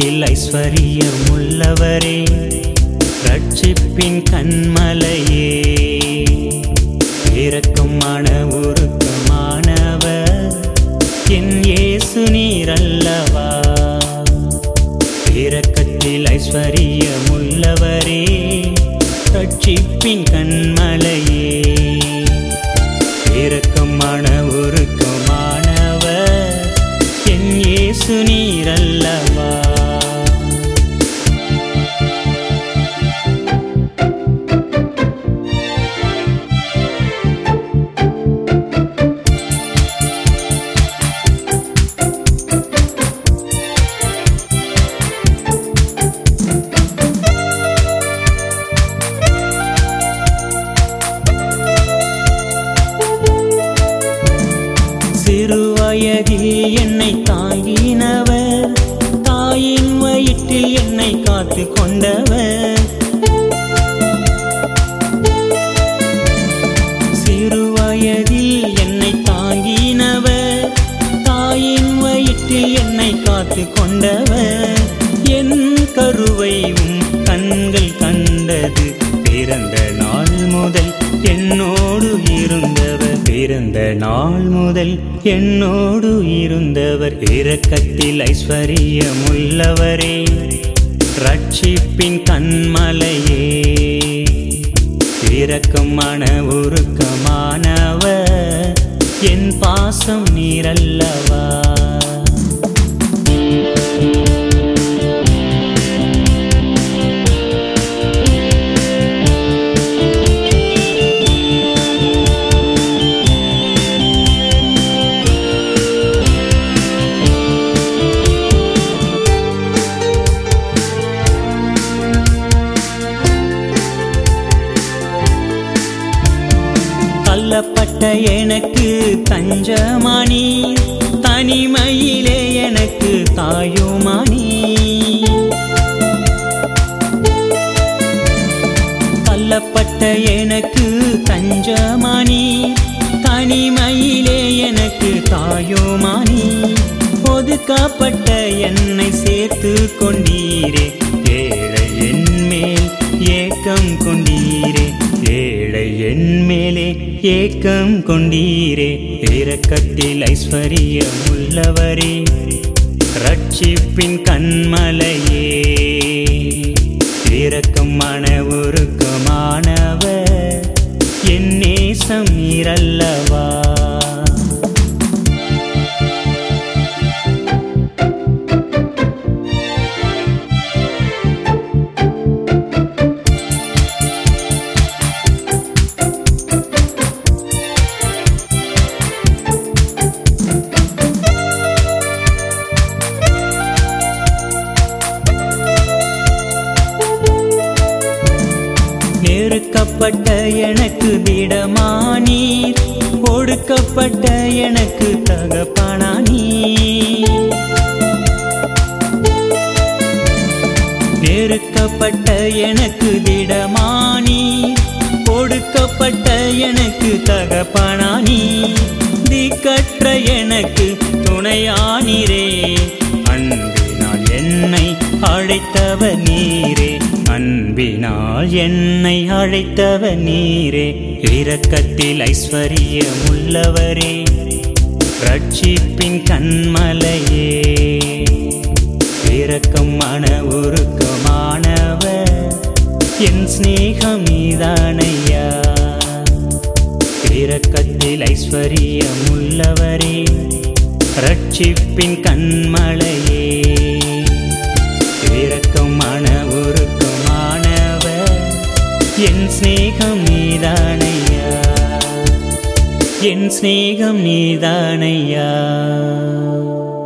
இரக்கத்தில் ஐஸ்வர்யம் உள்ளவரே ரட்சிப்பின் கண்மலையே இரக்கமான உருக்கமானவர் என் இயேசு நீரல்லவா இரக்கத்தில் ஐஸ்வர்யம் உள்ளவரே ரட்சிப்பின் கண்மலையே இரக்கமான உருக்கமானவர் என் இயேசு நீரல்லவா சிறு வயதில் என்னை தாங்கினவர் தாயின் வயிற்றில் என்னை காத்து கொண்டவர் சிறு வயதில் என்னை தாங்கினவர் தாயின் வயிற்றில் என்னை காத்து கொண்டவர் என் கருவையும் கண்கள் கண்டது பிறந்த நாள் முதல் என்னோடு இருந்தவர் பிறந்த நாள் முதல் என்னோடு இருந்தவர் இரக்கத்தில் ஐஸ்வர்யம் உள்ளவரே ரட்சிப்பின் கண்மலையே இரக்கமான உருக்கமானவர் என் பாசம் நீரல்லவா தள்ளப்பட்ட எனக்கு தஞ்சமானி தனிமையிலே எனக்கு தாயுமானி தள்ளப்பட்ட எனக்கு தஞ்சமானி தனிமையிலே எனக்கு தாயுமானி ஒதுக்கப்பட்ட என்னை சேர்த்து கொண்டீரே ஏழை என் மேல் ஏக்கம் கொண்டீரே ஏழை என் மேலே ஏக்கம் கொண்டீரே இரக்கத்தில் ஐஸ்வர்யம் உள்ளவரே ரட்சிப்பின் கண்மலையே இரக்கமான உருக்கமானவர் என் நேசம் நீரல்லவா நெருக்கப்பட்ட எனக்கு திடமானீர் ஒடுக்கப்பட்ட எனக்கு தகப்பனானீ நெருக்கப்பட்ட எனக்கு திடமானி ஒடுக்கப்பட்ட எனக்கு தகப்பனானி திக்கற்ற எனக்கு துணையானீரே அன்பினால் என்னை அழைத்தவர் நீரே அன்பினால் என்னை அழைத்தவர் நீரே இரக்கத்தில் ஐஸ்வர்யம் உள்ளவரே ரட்சிப்பின் கண்மலையே இரக்கமான உருக்கமானவர் என் சிநேகம் நீதானையா இரக்கத்தில் ஐஸ்வர்யம் உள்ளவரே ரட்சிப்பின் கண்மலையே இரக்கமான உருக்கமானவர் என் சிநேகம் நீதானையா என் சிநேகம் நீதானையா